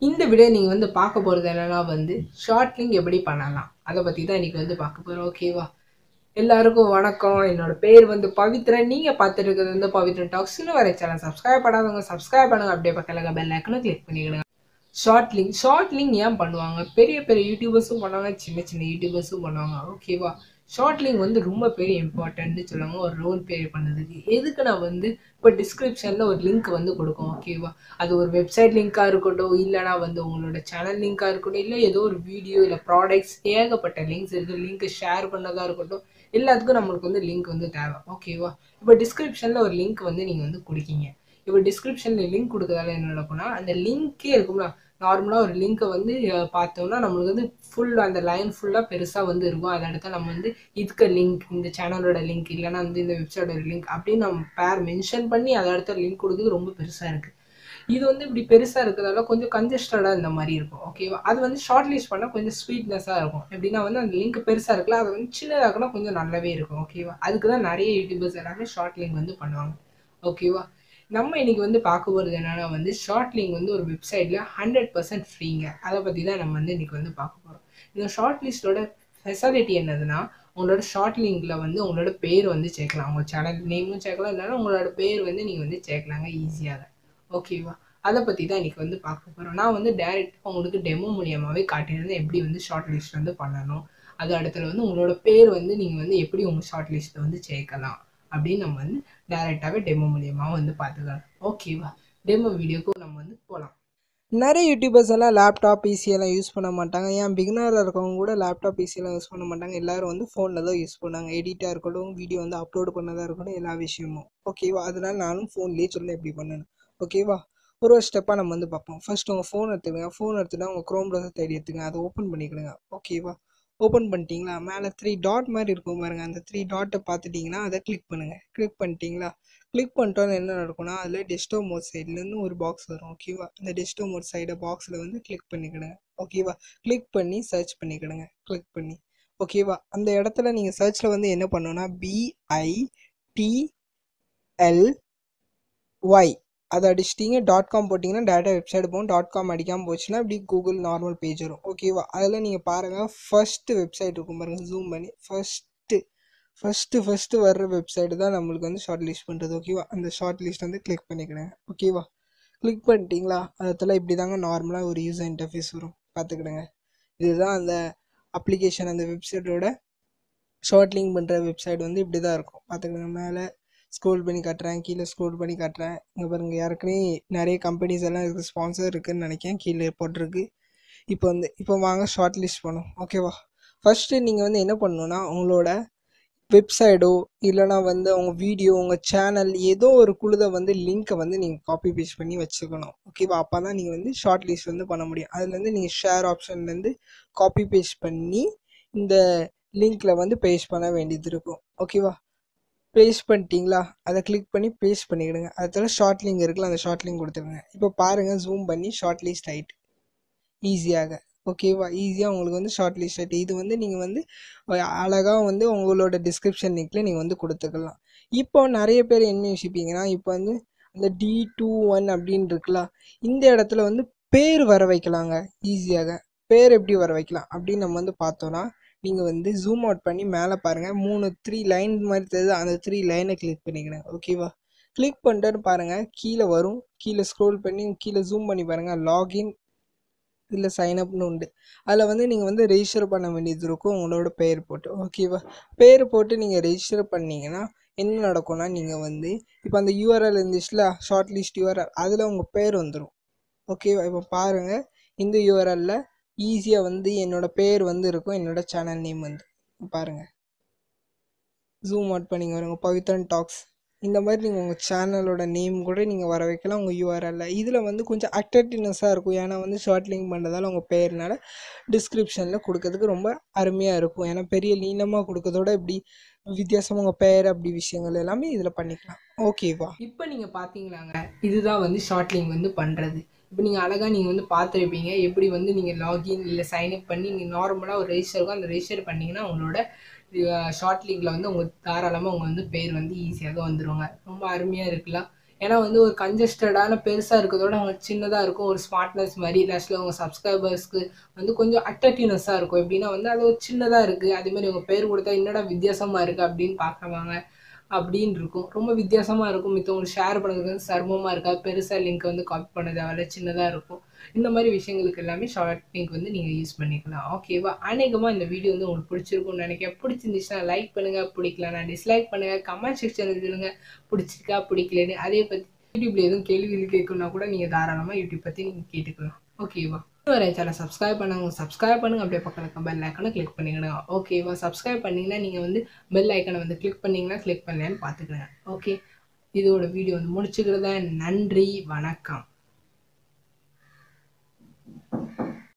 இந்த வீடியோ நீங்கள் வந்து பார்க்க போகிறது என்னன்னா வந்து ஷார்ட் லிங்க் எப்படி பண்ணலாம் அதை பற்றி தான் இன்றைக்கி வந்து பார்க்க போகிறோம் ஓகேவா எல்லாருக்கும் வணக்கம் என்னோட பேர் வந்து பவித்ரன் நீங்கள் பார்த்துட்டு இருக்கிறது வந்து பவித்ரன் டாக்ஸ் இன்னும் வரை சேனல் சப்ஸ்கிரைப் பண்ணாதவங்க சப்ஸ்கிரைப் பண்ணுங்க அப்படியே பக்கத்தில் பெல் ஐக்கனும் கிளிக் பண்ணிவிடுங்க ஷார்ட் லிங்க் ஷார்ட் லிங்க் ஏன் பண்ணுவாங்க பெரிய பெரிய யூடியூபர்ஸும் பண்ணுவாங்க சின்ன சின்ன யூடியூபர்ஸும் பண்ணுவாங்க ஓகேவா ஷார்ட் லிங்க் வந்து ரொம்ப பெரிய இம்பார்ட்டன்ட்னு சொல்லுவாங்க ஒரு ரோல் ப்ளே பண்ணுறதுக்கு எதுக்கு நான் வந்து இப்போ டிஸ்கிரிப்ஷனில் ஒரு லிங்க் வந்து கொடுக்கும் ஓகேவா அது ஒரு வெப்சைட் லிங்காக இருக்கட்டும் இல்லைனா வந்து உங்களோட சேனல் லிங்காக இருக்கட்டும் இல்லை ஏதோ ஒரு வீடியோ இல்லை ப்ராடக்ட்ஸ் ஏகப்பட்ட லிங்க்ஸ் இருக்குது லிங்க்கை ஷேர் பண்ணதாக இருக்கட்டும் எல்லாத்துக்கும் நம்மளுக்கு வந்து லிங்க் வந்து தேவை ஓகேவா இப்போ டிஸ்கிரிப்ஷனில் ஒரு லிங்க் வந்து நீங்கள் வந்து கொடுக்கீங்க இப்போ டிஸ்கிரிப்ஷனில் லிங்க் கொடுக்கறதால என்ன நடக்கும்னா அந்த லிங்க்கே இருக்கும்ல நார்மலாக ஒரு லிங்க்கை வந்து அஹ், பார்த்தோம்னா நம்மளுக்கு வந்து ஃபுல் அந்த லைன் ஃபுல்லாக பெருசாக வந்து இருக்கும் அதை இடத்த நம்ம வந்து இதுக்கு லிங்க் இந்த சேனலோட லிங்க் இல்லைன்னா வந்து இந்த வெப்சைட்டோட லிங்க் அப்படின்னு நம்ம பேர் மென்ஷன் பண்ணி அதை இடத்த லிங்க் கொடுக்குறது ரொம்ப பெருசாக இருக்குது இது வந்து இப்படி பெருசாக இருக்கிறதால கொஞ்சம் கன்ஜஸ்டடாக இந்த மாதிரி இருக்கும் ஓகேவா அது வந்து ஷார்ட் லிஸ்ட் பண்ணால் கொஞ்சம் ஸ்வீட்னஸாக இருக்கும் எப்படின்னா வந்து அந்த லிங்க் பெருசாக இருக்குல்ல அது வந்து சின்னதாக்குனா கொஞ்சம் நல்லாவே இருக்கும் ஓகேவா அதுக்கு தான் நிறைய யூடியூபர்ஸ் எல்லாமே ஷார்ட் லிங்க் வந்து பண்ணுவாங்க ஓகேவா நம்ம இன்னைக்கு வந்து பார்க்க போகிறது என்னன்னா வந்து ஷார்ட் லிங்க் வந்து ஒரு வெப்சைட்டில் ஹண்ட்ரட் பர்சன்ட் ஃப்ரீங்க அதை பற்றி தான் நம்ம வந்து இன்னைக்கு வந்து பார்க்க போகிறோம் இந்த ஷார்ட் லிஸ்ட்டோட ஃபெசிலிட்டி என்னதுன்னா உங்களோட ஷார்ட் லிங்க்ல வந்து உங்களோட பேர் வந்து சேர்க்கலாம் உங்கள் சேனல் நேமும் சேர்க்கலாம் இல்லைன்னா உங்களோட பேர் வந்து நீங்கள் வந்து சேர்க்கலாங்க ஈஸியாக ஓகேவா அதை பற்றி தான் இன்னைக்கு வந்து பார்க்க போகிறோம் நான் வந்து டேரெக்டாக உங்களுக்கு டெமோ மூலியமாகவே காட்டியிருந்தேன் எப்படி வந்து ஷார்ட் லிஸ்ட் வந்து பண்ணணும் அது இடத்துல வந்து உங்களோட பேர் வந்து நீங்கள் வந்து எப்படி உங்கள் ஷார்ட் லிஸ்ட்டில் வந்து சேர்க்கலாம் அப்படின்னு நம்ம வந்து டேரெக்டாகவே டெமோ மூலியமாக வந்து பார்த்துக்கலாம் ஓகேவா டெமோ வீடியோக்கும் நம்ம வந்து போகலாம் நிறைய யூடியூபர்ஸ் எல்லாம் லேப்டாப் பிசி எல்லாம் யூஸ் பண்ண மாட்டாங்க ஏன் பிகினரில் இருக்கவங்க கூட லேப்டாப் பிசி எல்லாம் யூஸ் பண்ண மாட்டாங்க எல்லாரும் வந்து ஃபோனில் தான் யூஸ் பண்ணாங்க எடிட்டாக இருக்கட்டும் வீடியோ வந்து அப்லோட் பண்ணதாக இருக்கட்டும் எல்லா விஷயமும் ஓகேவா அதனால நானும் ஃபோன்லேயே சொல்ல எப்படி பண்ணணும் ஓகேவா ஒரு ஒரு ஸ்டெப்பாக நம்ம வந்து பார்ப்போம் ஃபர்ஸ்ட் உங்கள் ஃபோன் எடுத்துக்கங்க ஃபோன் எடுத்துட்டா உங்கள் க்ரோம் ப்ரௌசர் தேடி எடுத்துங்க அதை ஓப்பன் பண்ணிக்கிடுங்க ஓகேவா ஓப்பன் பண்ணிட்டீங்களா மேலே த்ரீ டாட் மாதிரி இருக்கும் பாருங்க அந்த த்ரீ டாட்டை பார்த்துட்டிங்கன்னா அதை கிளிக் பண்ணுங்கள் கிளிக் பண்ணிட்டீங்களா கிளிக் பண்ணிட்டோன்னு என்ன நடக்கும்னா அதில் டெஸ்டோ மோட் சைட்லேருந்து ஒரு பாக்ஸ் வரும் ஓகேவா அந்த டெஸ்டோ மோட் சைடை பாக்ஸில் வந்து கிளிக் பண்ணிக்கிடுங்க ஓகேவா கிளிக் பண்ணி சர்ச் பண்ணிக்கிடுங்க கிளிக் பண்ணி ஓகேவா அந்த இடத்துல நீங்கள் சர்ச்சில் வந்து என்ன பண்ணணும்னா பிஐ டிஎல் ஒய் அதை அடிச்சிட்டிங்க டாட் காம் போட்டிங்கன்னா டேட்டா வெப்சைட் போகும் டாட் காம் அடிக்காமல் போச்சுன்னா இப்படி கூகுள் நார்மல் பேஜ் வரும் ஓகேவா அதில் நீங்கள் பாருங்கள் ஃபஸ்ட்டு வெப்சைட் இருக்கும் பாருங்கள் ஜூம் பண்ணி ஃபஸ்ட்டு ஃபஸ்ட்டு ஃபஸ்ட்டு வர்ற வெப்சைட் தான் நம்மளுக்கு வந்து ஷார்ட் லிஸ்ட் பண்ணுறது ஓகேவா அந்த ஷார்ட் லிஸ்ட் வந்து கிளிக் பண்ணிக்கிடுங்க ஓகேவா கிளிக் பண்ணிட்டீங்களா அதில் இப்படி தாங்க நார்மலாக ஒரு யூசர் இன்டர்ஃபேஸ் வரும் பார்த்துக்கிடுங்க இதுதான் அந்த அப்ளிகேஷன் அந்த வெப்சைட்டோட ஷார்ட் லிங்க் பண்ணுற வெப்சைட் வந்து இப்படி தான் இருக்கும் பார்த்துக்கிடுங்க மேலே ஸ்க்ரோல் பண்ணி காட்டுறேன் கீழே ஸ்க்ரோல் பண்ணி காட்டுறேன் இங்கே பாருங்கள் ஏற்கனவே நிறைய கம்பெனிஸ் எல்லாம் இதுக்கு ஸ்பான்சர் இருக்குன்னு நினைக்கிறேன் கீழே போட்டிருக்கு இப்போ வந்து இப்போ வாங்க ஷார்ட் லிஸ்ட் பண்ணும் ஓகேவா ஃபஸ்ட்டு நீங்கள் வந்து என்ன பண்ணணும்னா உங்களோட வெப்சைடோ இல்லைனா வந்து உங்க வீடியோ உங்கள் சேனல் ஏதோ ஒரு குழுதை வந்து லிங்க்கை வந்து நீங்கள் காப்பி பேஸ்ட் பண்ணி வச்சுக்கணும் ஓகேவா அப்போ தான் நீங்கள் வந்து ஷார்ட் லிஸ்ட் வந்து பண்ண முடியும் அதுலேருந்து நீங்கள் ஷேர் ஆப்ஷன்லேருந்து காப்பி பேஸ்ட் பண்ணி இந்த லிங்க்கில் வந்து பேஸ்ட் பண்ண வேண்டியது இருக்கும் ஓகேவா பேஸ்ட் பண்ணிட்டீங்களா அதை கிளிக் பண்ணி பேஸ்ட் பண்ணிக்கிடுங்க அதில் ஷார்ட் லிங்க் இருக்குல்ல அந்த ஷார்ட் லிங்க் கொடுத்துருங்க இப்போ பாருங்கள் ஜூம் பண்ணி ஷார்ட் லிஸ்ட் ஆகிட்டு ஈஸியாக ஓகேவா ஈஸியாக உங்களுக்கு வந்து ஷார்ட் லிஸ்ட் ஆகிட்டு இது வந்து நீங்கள் வந்து அழகாக வந்து உங்களோட டிஸ்கிரிப்ஷன் லிங்க்கில் நீங்கள் வந்து கொடுத்துக்கலாம் இப்போ நிறைய பேர் என்ன யோசிப்பீங்கன்னா இப்போ வந்து அந்த டி டூ ஒன் அப்படின்னு இருக்குல்ல இந்த இடத்துல வந்து பேர் வர வைக்கலாங்க ஈஸியாக பேர் எப்படி வர வைக்கலாம் அப்படின்னு நம்ம வந்து பார்த்தோன்னா நீங்கள் வந்து ஜூம் அவுட் பண்ணி மேலே பாருங்கள் மூணு த்ரீ லைன் மாதிரி தெரியுது அந்த த்ரீ லைனை கிளிக் பண்ணிக்கிறேன் ஓகேவா கிளிக் பண்ணிட்டேன்னு பாருங்கள் கீழே வரும் கீழே ஸ்க்ரோல் பண்ணி கீழே ஜூம் பண்ணி பாருங்கள் லாகின் இல்லை சைன்அப்னு உண்டு அதில் வந்து நீங்கள் வந்து ரெஜிஸ்டர் பண்ண வேண்டியது இருக்கும் உங்களோட பெயர் போட்டு ஓகேவா பேர் போட்டு நீங்கள் ரெஜிஸ்டர் பண்ணீங்கன்னா என்ன நடக்கும்னா நீங்கள் வந்து இப்போ அந்த யூஆர்எல் இருந்துச்சுல ஷார்ட் லிஸ்ட் யூஆர்எல் அதில் உங்கள் பேர் வந்துடும் ஓகேவா இப்போ பாருங்கள் இந்த யூஆர்எல்ல ஈஸியாக வந்து என்னோட பேர் வந்து இருக்கும் என்னோட சேனல் நேம் வந்து பாருங்கள் ஜூம் அவுட் பண்ணிங்க வருங்க பவித்ரன் டாக்ஸ் இந்த மாதிரி நீங்கள் உங்கள் சேனலோட நேம் கூட நீங்கள் வர வைக்கலாம் உங்கள் யூஆர்எல்ல இதில் வந்து கொஞ்சம் அட்ராக்டிவ்னஸாக இருக்கும் ஏன்னா வந்து ஷார்ட் லிங்க் பண்ணுறதால உங்கள் பேர்னால டிஸ்கிரிப்ஷனில் கொடுக்கறதுக்கு ரொம்ப அருமையாக இருக்கும் ஏன்னா பெரிய நீளமாக கொடுக்கறதோட இப்படி வித்தியாசமாக உங்கள் பேர் அப்படி விஷயங்கள் எல்லாமே இதில் பண்ணிக்கலாம் ஓகேவா இப்போ நீங்கள் பார்த்தீங்களாங்க இதுதான் வந்து ஷார்ட் லிங்க் வந்து பண்ணுறது இப்போ நீங்கள் அழகாக நீங்கள் வந்து பார்த்துருப்பீங்க எப்படி வந்து நீங்கள் லாகின் இல்லை சைன்அப் பண்ணி நீங்கள் நார்மலாக ஒரு ரெஜிஸ்டர் இருக்கும் அந்த ரெஜிஸ்டர் பண்ணிங்கன்னா உங்களோட ஷார்ட் லிங்கில் வந்து உங்களுக்கு தாராளமாக உங்கள் வந்து பேர் வந்து ஈஸியாக வந்துருவாங்க ரொம்ப அருமையாக இருக்கலாம் ஏன்னா வந்து ஒரு கன்ஜஸ்டடான பெருசாக இருக்கிறதோட அவங்க சின்னதாக இருக்கும் ஒரு ஸ்மார்ட்னஸ் மாதிரி லாஸ்ட்டில் உங்கள் சப்ஸ்கிரைபர்ஸ்க்கு வந்து கொஞ்சம் அட்ராக்டிவ்னஸாக இருக்கும் எப்படின்னா வந்து அது ஒரு சின்னதாக இருக்குது அதேமாதிரி உங்கள் பேர் கொடுத்தா என்னடா வித்தியாசமாக இருக்குது அப்படின்னு பார்க்குறாங்க அப்படின்னு இருக்கும் ரொம்ப வித்தியாசமாக இருக்கும் மித்தவங்களுக்கு ஷேர் பண்ணுறது வந்து சிரமமாக இருக்கா பெருசாக லிங்க் வந்து காப்பி பண்ண தேவையில்ல சின்னதாக இருக்கும் இந்த மாதிரி விஷயங்களுக்கு எல்லாமே ஷார்ட் லிங்க் வந்து நீங்கள் யூஸ் பண்ணிக்கலாம் ஓகேவா அநேகமாக இந்த வீடியோ வந்து உங்களுக்கு பிடிச்சிருக்கும்னு நினைக்கிறேன் பிடிச்சிருந்துச்சுன்னா லைக் பண்ணுங்கள் பிடிக்கலனா டிஸ்லைக் பண்ணுங்கள் கமெண்ட் செக்ஷனில் சொல்லுங்கள் பிடிச்சிருக்கா பிடிக்கலன்னு அதே பற்றி யூடியூப்ல எதுவும் கேள்விகள் கேட்கணும்னா கூட நீங்கள் தாராளமாக யூடியூப் பற்றி நீங்கள் கேட்டுக்கலாம் ஓகேவா வர சேனல் சப்ஸ்கிரைப் பண்ணுங்க சப்ஸ்கிரைப் பண்ணுங்க அப்படியே பக்கம் இருக்க பெல் ஐக்கனை கிளிக் பண்ணிக்கணும் ஓகேவா சப்ஸ்கிரைப் பண்ணிங்கன்னா நீங்கள் வந்து பெல் ஐக்கனை வந்து கிளிக் பண்ணிங்கன்னா கிளிக் பண்ணலன்னு பார்த்துக்கிறேன் ஓகே இதோட வீடியோ வந்து முடிச்சுக்கிறத நன்றி வணக்கம்